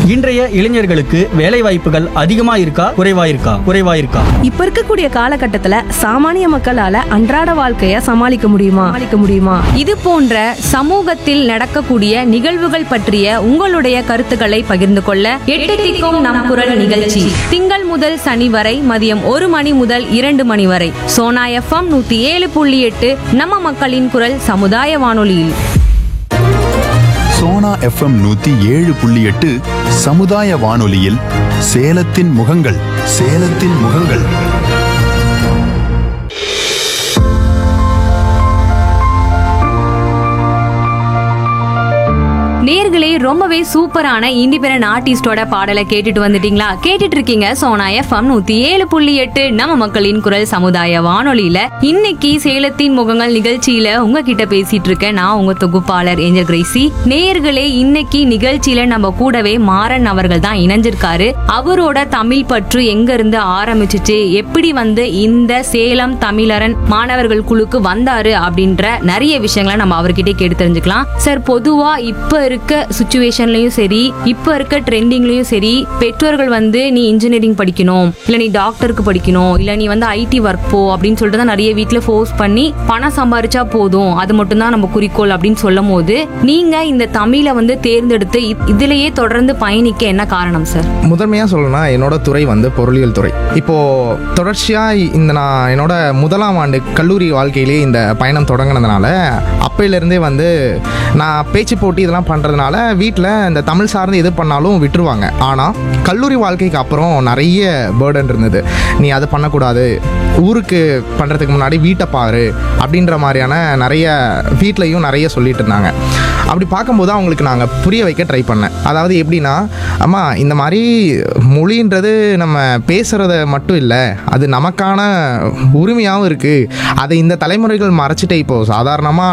இன்றைய இளைஞர்களுக்கு வேலை வாய்ப்புகள் அதிகமா இருக்கா குறைவா இருக்கா குறைவா இருக்கா இப்ப இருக்கக்கூடிய காலகட்டத்துல சாமானிய மக்களால அன்றாட வாழ்க்கைய சமாளிக்க முடியுமா சமாளிக்க முடியுமா இது போன்ற சமூகத்தில் நடக்கக்கூடிய நிகழ்வுகள் பற்றிய உங்களுடைய கருத்துக்களை பகிர்ந்து கொள்ள எட்டு திக்கும் நம் குரல் நிகழ்ச்சி திங்கள் முதல் சனி வரை மதியம் ஒரு மணி முதல் இரண்டு மணி வரை சோனா எஃப்எம் நூத்தி ஏழு புள்ளி எட்டு நம்ம மக்களின் குரல் சமுதாய வானொலியில் சோனா எஃப்எம் நூத்தி ஏழு புள்ளி எட்டு சமுதாய வானொலியில் சேலத்தின் முகங்கள் சேலத்தின் முகங்கள் நேர்களே ரொம்பவே சூப்பரான இண்டிபெண்டன்ட் ஆர்டிஸ்டோட பாடலை கேட்டுட்டு வந்துட்டீங்களா கேட்டுட்டு இருக்கீங்க சோனா எஃப்எம் நூத்தி ஏழு புள்ளி எட்டு நம்ம மக்களின் குரல் சமுதாய வானொலியில இன்னைக்கு சேலத்தின் முகங்கள் நிகழ்ச்சியில உங்ககிட்ட பேசிட்டு இருக்கேன் நான் உங்க தொகுப்பாளர் ஏஞ்சல் கிரேசி நேர்களே இன்னைக்கு நிகழ்ச்சியில நம்ம கூடவே மாறன் அவர்கள் தான் இணைஞ்சிருக்காரு அவரோட தமிழ் பற்று எங்க இருந்து ஆரம்பிச்சுச்சு எப்படி வந்து இந்த சேலம் தமிழரன் மாணவர்கள் குழுக்கு வந்தாரு அப்படின்ற நிறைய விஷயங்களை நம்ம அவர்கிட்ட கேட்டு தெரிஞ்சுக்கலாம் சார் பொதுவா இப்ப இருக்க சுச்சுவேஷன்லயும் சரி இப்ப இருக்க ட்ரெண்டிங்லயும் சரி பெற்றோர்கள் வந்து நீ இன்ஜினியரிங் படிக்கணும் இல்ல நீ டாக்டருக்கு படிக்கணும் இல்ல நீ வந்து ஐடி ஒர்க் போ அப்படின்னு சொல்லிட்டு தான் நிறைய வீட்ல ஃபோர்ஸ் பண்ணி பணம் சம்பாரிச்சா போதும் அது மட்டும் தான் நம்ம குறிக்கோள் அப்படின்னு சொல்லும் போது நீங்க இந்த தமிழை வந்து தேர்ந்தெடுத்து இ- இதுலயே தொடர்ந்து பயணிக்க என்ன காரணம் சார் முதன்மையாக சொல்லணும்னா என்னோட துறை வந்து பொருளியல் துறை இப்போது தொடர்ச்சியாக இந்த நான் என்னோட முதலாம் ஆண்டு கல்லூரி வாழ்க்கையிலே இந்த பயணம் தொடங்கினதுனால அப்பையிலேருந்தே வந்து நான் பேச்சு போட்டி இதெல்லாம் பண்ணுறதுனால வீட்டில் இந்த தமிழ் சார்ந்து எது பண்ணாலும் விட்டுருவாங்க ஆனால் கல்லூரி வாழ்க்கைக்கு அப்புறம் நிறைய பேர்டன் இருந்தது நீ அதை பண்ணக்கூடாது ஊருக்கு பண்ணுறதுக்கு முன்னாடி வீட்டை பாரு அப்படின்ற மாதிரியான நிறைய வீட்லேயும் நிறைய சொல்லிட்டு இருந்தாங்க அப்படி பார்க்கும்போது அவங்களுக்கு நாங்கள் புரிய வைக்க ட்ரை பண்ணேன் அதாவது எப்படின்னா அம்மா இந்த மாதிரி மொழின்றது நம்ம பேசுகிறத மட்டும் இல்லை அது நமக்கான உரிமையாகவும் இருக்குது அதை இந்த தலைமுறைகள் மறைச்சிட்டு இப்போது சாதாரணமாக